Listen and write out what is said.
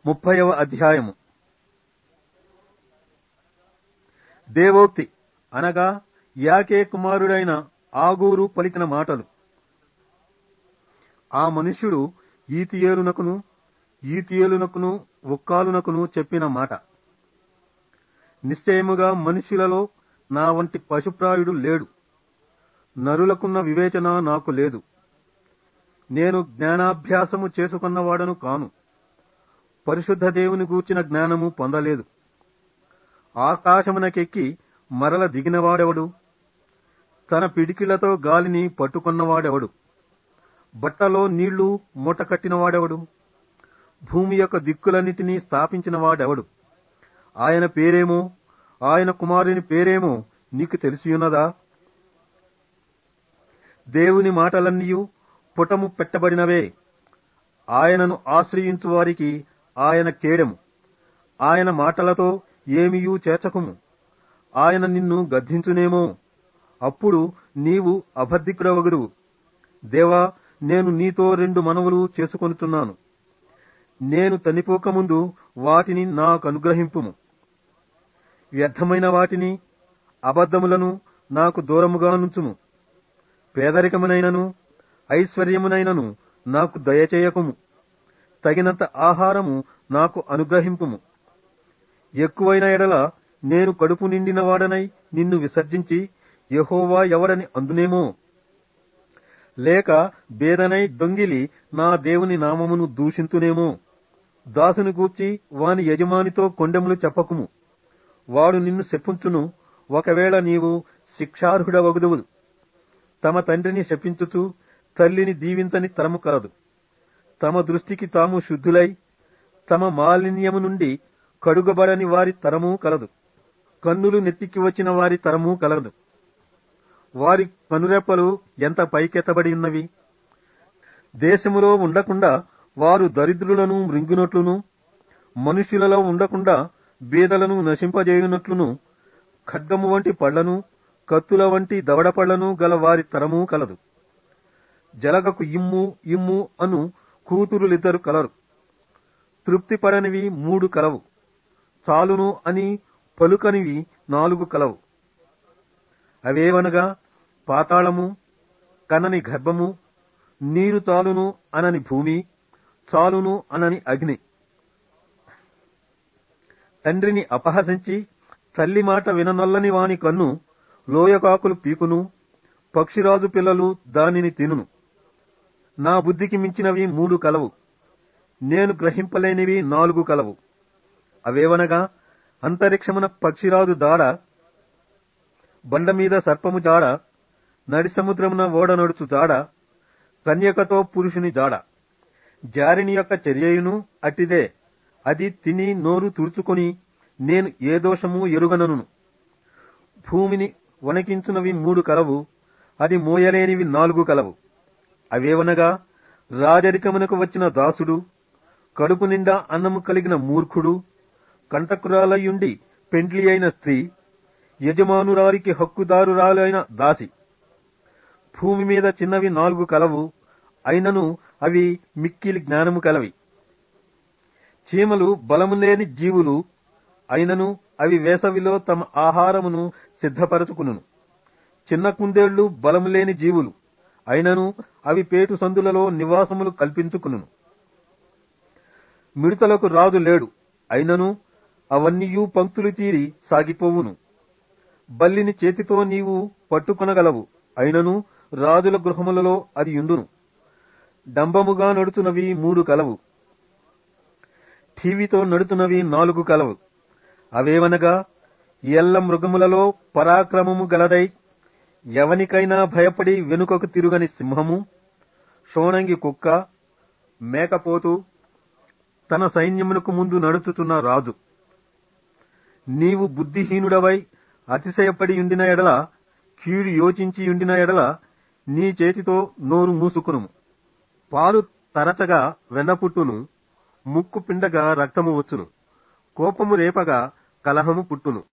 ముప్పైవ అధ్యాయము దేవోక్తి అనగా యాకే కుమారుడైన ఆగూరు పలికిన మాటలు ఆ మనుష్యుడు ఈతియేలునకును ఈతియేలునకును ఒక్కాలునకును చెప్పిన మాట నిశ్చయముగా మనుష్యులలో నా వంటి పశుప్రాయుడు లేడు నరులకున్న వివేచన నాకు లేదు నేను జ్ఞానాభ్యాసము చేసుకున్నవాడను కాను పరిశుద్ధ దేవుని గూర్చిన జ్ఞానము పొందలేదు ఆకాశమునకెక్కి మరల దిగినవాడెవడు తన పిడికిలతో గాలిని పట్టుకున్నవాడెవడు బట్టలో నీళ్లు మూటకట్టినవాడెవడు భూమి యొక్క దిక్కులన్నిటినీ స్థాపించినవాడెవడు ఆయన పేరేమో ఆయన కుమారుని పేరేమో నీకు తెలిసియున్నదా దేవుని మాటలన్నీయు పుటము పెట్టబడినవే ఆయనను ఆశ్రయించు వారికి ఆయన కేడెము ఆయన మాటలతో ఏమియూ చేర్చకుము ఆయన నిన్ను గద్దించునేమో అప్పుడు నీవు అబద్ధికుడవగుదువు దేవా నేను నీతో రెండు మనవులు చేసుకొనుచున్నాను నేను చనిపోకముందు వాటిని నాకు అనుగ్రహింపుము వ్యర్థమైన వాటిని అబద్ధములను నాకు దూరముగా నుంచుము పేదరికమునైనను ఐశ్వర్యమునైనను నాకు దయచేయకుము తగినంత ఆహారము నాకు అనుగ్రహింపుము ఎక్కువైన ఎడల నేను కడుపు నిండిన వాడనై నిన్ను విసర్జించి యహోవా ఎవడని అందునేమో లేక బేదనై దొంగిలి నా దేవుని నామమును దూషింతునేమో దాసుని గూర్చి వాని యజమానితో కొండెములు చెప్పకుము వాడు నిన్ను శపించును ఒకవేళ నీవు శిక్షార్హుడవగుదువు తమ తండ్రిని శపించుచు తల్లిని దీవించని తరము కలదు తమ దృష్టికి తాము శుద్ధులై తమ మాలిన్యము నుండి కడుగబడని వారి తరము కలదు కన్నులు నెత్తికి వచ్చిన వారి తరము కలదు వారి కనురెప్పలు ఎంత పైకెత్తబడి ఉన్నవి దేశములో ఉండకుండా వారు దరిద్రులను మృంగునట్లును మనుష్యులలో ఉండకుండా బీదలను నశింపజేయునట్లును ఖడ్గము వంటి పళ్లను కత్తుల వంటి దవడ పళ్లను గల వారి తరము కలదు జలగకు ఇమ్ము ఇమ్ము అను కూతురులిద్దరు కలరు తృప్తి పడనివి మూడు కలవు చాలును అని పలుకనివి నాలుగు కలవు అవేవనగా పాతాళము కనని గర్భము నీరు చాలును అనని భూమి చాలును అనని అగ్ని తండ్రిని అపహసించి తల్లి మాట విననొల్లని వాని కన్ను లోయకాకులు పీకును పక్షిరాజు పిల్లలు దానిని తినును నా బుద్ధికి మించినవి మూడు కలవు నేను గ్రహింపలేనివి నాలుగు కలవు అవేవనగా అంతరిక్షమున పక్షిరాజు దాడ బండ మీద సర్పము జాడ నడి సముద్రమున ఓడ నడుచు జాడ కన్యకతో పురుషుని జాడ జారిని యొక్క చర్యయును అట్టిదే అది తిని నోరు తుడుచుకొని నేను ఏ దోషము ఎరుగనను భూమిని వణకించునవి మూడు కలవు అది మోయలేనివి నాలుగు కలవు అవేవనగా రాజరికమునకు వచ్చిన దాసుడు కడుపు నిండా అన్నము కలిగిన మూర్ఖుడు కంటకురాలయుండి పెండ్లి అయిన స్త్రీ యజమానురారికి హక్కుదారురాలైన దాసి భూమి మీద చిన్నవి నాలుగు కలవు అయినను అవి మిక్కిలి జ్ఞానము కలవి చీమలు బలము లేని జీవులు అయినను అవి వేసవిలో తమ ఆహారమును సిద్ధపరచుకును చిన్న కుందేళ్లు బలము లేని జీవులు అయినను అవి పేటు సందులలో నివాసములు కల్పించుకును మిడతలకు రాజు లేడు అయినను అవన్నీయూ పంక్తులు తీరి సాగిపోవును బల్లిని చేతితో నీవు పట్టుకొనగలవు అయినను రాజుల గృహములలో అది యుండును డంబముగా నడుతున్నవి మూడు కలవు ఠీవితో నడుతున్నవి నాలుగు కలవు అవేవనగా ఎల్ల మృగములలో పరాక్రమము గలదై ఎవనికైనా భయపడి వెనుకకు తిరుగని సింహము షోణంగి కుక్క మేకపోతు తన సైన్యమునకు ముందు నడుచుతున్న రాజు నీవు బుద్ధిహీనుడవై అతిశయపడి ఉండిన ఎడల కీడు యోచించి ఉండిన ఎడల నీ చేతితో నోరు మూసుకును పాలు తరచగా వెన్నపుట్టును ముక్కు పిండగా రక్తము వచ్చును కోపము రేపగా కలహము పుట్టును